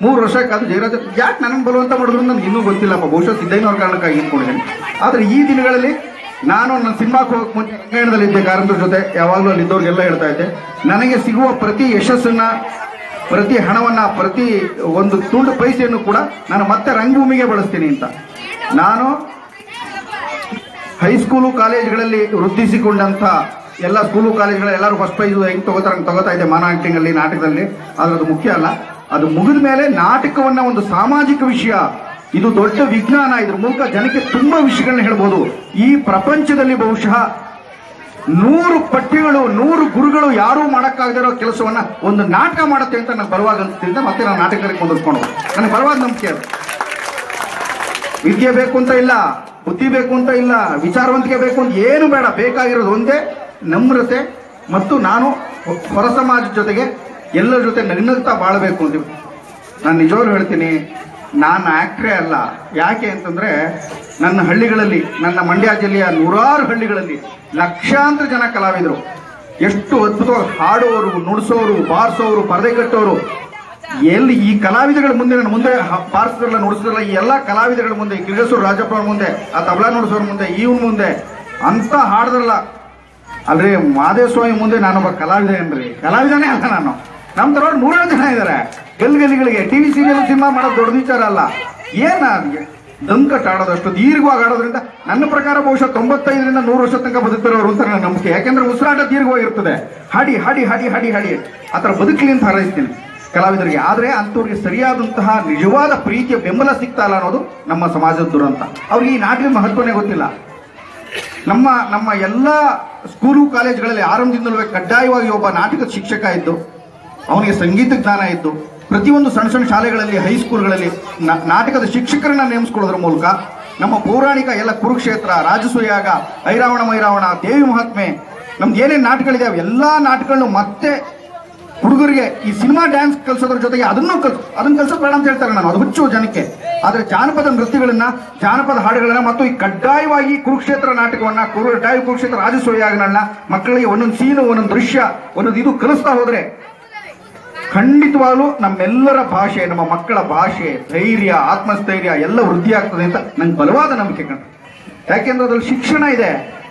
ಮೂರು ವರ್ಷ ಕಾದು ಜಯರಾಜ್ ಯಾಕೆ ನನಗೆ ಬರುವಂತ ಮಾಡಿದ್ರು ನನಗೆ ಇನ್ನೂ ಗೊತ್ತಿಲ್ಲಪ್ಪ ಬಹುಶಃ ಸಿದ್ದಯ್ಯನವ್ರ ಕಾರಣಕ್ಕಾಗಿ ಇಟ್ಕೊಂಡಿದ್ದೇನೆ ಆದರೆ ಈ ದಿನಗಳಲ್ಲಿ ನಾನು ನನ್ನ ಸಿನಿಮಾಕ್ಕೆ ಹೋಗಕ್ಕೆ ಮುಂಚೆ ರಂಗಾಯಣದಲ್ಲಿದ್ದೆ ಕಾರಂತರ ಜೊತೆ ಯಾವಾಗಲೂ ಅಲ್ಲಿ ಇದ್ದವ್ರಿಗೆಲ್ಲ ಹೇಳ್ತಾ ಇದ್ದೆ ನನಗೆ ಸಿಗುವ ಪ್ರತಿ ಯಶಸ್ಸನ್ನ ಪ್ರತಿ ಹಣವನ್ನ ಪ್ರತಿ ಒಂದು ತುಂಡು ಪೈಸೆಯನ್ನು ಕೂಡ ನಾನು ಮತ್ತೆ ರಂಗಭೂಮಿಗೆ ಬಳಸ್ತೀನಿ ಅಂತ ನಾನು ಹೈಸ್ಕೂಲು ಕಾಲೇಜ್ಗಳಲ್ಲಿ ವೃದ್ಧಿಸಿಕೊಂಡಂತ ಎಲ್ಲ ಸ್ಕೂಲು ಕಾಲೇಜ್ಗಳ ಎಲ್ಲರೂ ಫಸ್ಟ್ ಪ್ರೈಸ್ ಹೆಂಗ್ ತಗೋತಾರ ಹಂಗ್ ತಗೋತಾ ಇದೆ ಮಾನ ಆಕ್ಟಿಂಗ್ ಅಲ್ಲಿ ನಾಟಕದಲ್ಲಿ ಆದ್ರೆ ಅದು ಮುಖ್ಯ ಅಲ್ಲ ಅದು ಮುಗಿದ ಮೇಲೆ ನಾಟಕವನ್ನ ಒಂದು ಸಾಮಾಜಿಕ ವಿಷಯ ಇದು ದೊಡ್ಡ ವಿಜ್ಞಾನ ಇದ್ರ ಮೂಲಕ ಜನಕ್ಕೆ ತುಂಬಾ ವಿಷಯಗಳನ್ನ ಹೇಳ್ಬೋದು ಈ ಪ್ರಪಂಚದಲ್ಲಿ ಬಹುಶಃ ನೂರು ಪಠ್ಯಗಳು ನೂರು ಗುರುಗಳು ಯಾರೂ ಮಾಡಕ್ಕಾಗದಿರೋ ಕೆಲಸವನ್ನ ಒಂದು ನಾಟಕ ಮಾಡುತ್ತೆ ಅಂತ ನನಗೆ ಬರುವಾಗ ಅನ್ಸ್ತಿದ್ದೆ ಮತ್ತೆ ನಾನು ನಾಟಕಕ್ಕೆ ಮುಂದುವರ್ಸ್ಕೊಂಡು ನನಗೆ ಬರುವಾಗ ನಂಬಿಕೆ ಅದು ವಿದ್ಯೆ ಬೇಕು ಅಂತ ಇಲ್ಲ ಬುದ್ಧಿ ಬೇಕು ಅಂತ ಇಲ್ಲ ವಿಚಾರವಂತಿಕೆ ಬೇಕು ಅಂತ ಏನು ಬೇಡ ಬೇಕಾಗಿರೋದು ಒಂದೇ ನಮ್ರತೆ ಮತ್ತು ನಾನು ಹೊರ ಸಮಾಜದ ಜೊತೆಗೆ ಎಲ್ಲರ ಜೊತೆ ನಗ್ನಗ್ತಾ ಬಾಳಬೇಕು ಅಂತೀವಿ ನಾನು ನಿಜವಾಗ್ಲೂ ಹೇಳ್ತೀನಿ ನಾನು ಆಕ್ಟ್ರೇ ಅಲ್ಲ ಯಾಕೆ ಅಂತಂದ್ರೆ ನನ್ನ ಹಳ್ಳಿಗಳಲ್ಲಿ ನನ್ನ ಮಂಡ್ಯ ಜಿಲ್ಲೆಯ ನೂರಾರು ಹಳ್ಳಿಗಳಲ್ಲಿ ಲಕ್ಷಾಂತರ ಜನ ಕಲಾವಿದರು ಎಷ್ಟು ಅದ್ಭುತವಾಗಿ ಹಾಡೋರು ನುಡಿಸೋರು ಬಾರಿಸೋರು ಪರದೆ ಕಟ್ಟೋರು ಎಲ್ಲಿ ಈ ಕಲಾವಿದಗಳ ಮುಂದೆ ನನ್ನ ಮುಂದೆ ಹ- ಬಾರಿಸಿದ್ರಲ್ಲ ನುಡಿಸಿದ್ರಲ್ಲ ಈ ಎಲ್ಲಾ ಕಲಾವಿದಗಳ ಮುಂದೆ ಈ ಕಿರಿಗಸೂರು ರಾಜಪ್ಪ ಅವ್ರ ಮುಂದೆ ಆ ತಬಲಾ ನುಡಿಸೋರ ಮುಂದೆ ಇವನ್ ಮುಂದೆ ಅಂತ ಹಾಡಿದ್ರಲ್ಲ ಅಲ್ರಿ ಮಾದೇಸ್ವಾಮಿ ಮುಂದೆ ನಾನೊಬ್ಬ ಕಲಾವಿದ ಏನ್ರಿ ಕಲಾವಿದನೇ ಅಲ್ಲ ನಾನು ನಮ್ ತರ ನೂರಾರು ಜನ ಇದಾರೆ ಗಲ್ ಗಲಿಗಳಿಗೆ ಟಿವಿ ಸೀರಿಯಲ್ ಸಿನಿಮಾ ಮಾಡೋದು ದೊಡ್ಡ ವಿಚಾರ ಅಲ್ಲ ಏನ ದಂಕಟ್ ಆಡೋದು ಅಷ್ಟು ದೀರ್ಘವಾಗಿ ಆಡೋದ್ರಿಂದ ನನ್ನ ಪ್ರಕಾರ ಬಹುಶಃ ತೊಂಬತ್ತೈದರಿಂದ ನೂರು ವರ್ಷ ತನಕ ಬದುಕ್ತಿರೋರು ಅಂತ ನನ್ನ ನಂಬಿಕೆ ಯಾಕೆಂದ್ರೆ ಉಸಿರಾಟ ದೀರ್ಘವಾಗಿರ್ತದೆ ಹಾಡಿ ಹಾಡಿ ಹಾಡಿ ಹಾಡಿ ಹಾಡಿ ಆ ಥರ ಬದುಕಲಿ ಅಂತ ಹಾರೈಸ್ತೀನಿ ಕಲಾವಿದರಿಗೆ ಆದ್ರೆ ಅಂಥವ್ರಿಗೆ ಸರಿಯಾದಂತಹ ನಿಜವಾದ ಪ್ರೀತಿಯ ಬೆಂಬಲ ಸಿಗ್ತಾ ಇಲ್ಲ ಅನ್ನೋದು ನಮ್ಮ ಸಮಾಜದ ದುರಂತ ಅವ್ರಿಗೆ ಈ ನಾಟಕದ ಮಹತ್ವನೇ ಗೊತ್ತಿಲ್ಲ ನಮ್ಮ ನಮ್ಮ ಎಲ್ಲ ಸ್ಕೂಲು ಕಾಲೇಜ್ಗಳಲ್ಲಿ ಆರಂಭದಿಂದಲೂ ಕಡ್ಡಾಯವಾಗಿ ಒಬ್ಬ ನಾಟಕದ ಶಿಕ್ಷಕ ಇದ್ದು ಅವನಿಗೆ ಸಂಗೀತ ಜ್ಞಾನ ಇದ್ದು ಪ್ರತಿಯೊಂದು ಸಣ್ಣ ಸಣ್ಣ ಶಾಲೆಗಳಲ್ಲಿ ಹೈಸ್ಕೂಲ್ಗಳಲ್ಲಿ ನ- ನಾಟಕದ ಶಿಕ್ಷಕರನ್ನ ನೇಮಿಸ್ಕೊಳ್ಳೋದ್ರ ಮೂಲಕ ನಮ್ಮ ಪೌರಾಣಿಕ ಎಲ್ಲ ಕುರುಕ್ಷೇತ್ರ ರಾಜಸೂಯಾಗ ಐರಾವಣ ಮೈರಾವಣ ದೇವಿ ಮಹಾತ್ಮೆ ನಮ್ದು ಏನೇನು ನಾಟಕಗಳಿದೆ ಎಲ್ಲಾ ನಾಟಕಗಳನ್ನು ಮತ್ತೆ ಹುಡುಗರಿಗೆ ಈ ಸಿನಿಮಾ ಡ್ಯಾನ್ಸ್ ಕಲ್ಸೋದ್ರ ಜೊತೆಗೆ ಅದನ್ನು ಕಲ್ ಅದನ್ನ ಕಲ್ಸೋದು ಬೇಡ ಅಂತ ಹೇಳ್ತಾರೆ ನಾನು ಅದು ಹುಚ್ಚು ಜನಕ್ಕೆ ಆದ್ರೆ ಜಾನಪದ ನೃತ್ಯಗಳನ್ನ ಜಾನಪದ ಹಾಡುಗಳನ್ನ ಮತ್ತು ಈ ಕಡ್ಡಾಯವಾಗಿ ಕುರುಕ್ಷೇತ್ರ ನಾಟಕವನ್ನ ಕುರು ಕಡ್ಡಾಯ ಕುರುಕ್ಷೇತ್ರ ರಾಜಸೂಯಾಗಗಳನ್ನ ಮಕ್ಕಳಿಗೆ ಒಂದೊಂದು ಸೀನು ಒಂದೊಂದು ದೃಶ್ಯ ಒಂದೊಂದು ಇದು ಕಲಿಸ್ತಾ ಹೋದ್ರೆ ಖಂಡಿತವಾಗ್ಲೂ ನಮ್ಮೆಲ್ಲರ ಭಾಷೆ ನಮ್ಮ ಮಕ್ಕಳ ಭಾಷೆ ಧೈರ್ಯ ಆತ್ಮಸ್ಥೈರ್ಯ ಎಲ್ಲ ವೃದ್ಧಿ ಆಗ್ತದೆ ಅಂತ ನಂಗೆ ಬಲವಾದ ನಂಬಿಕೆ ಕಣ ಯಾಕೆಂದ್ರೆ ಅದ್ರಲ್ಲಿ ಶಿಕ್ಷಣ ಇದೆ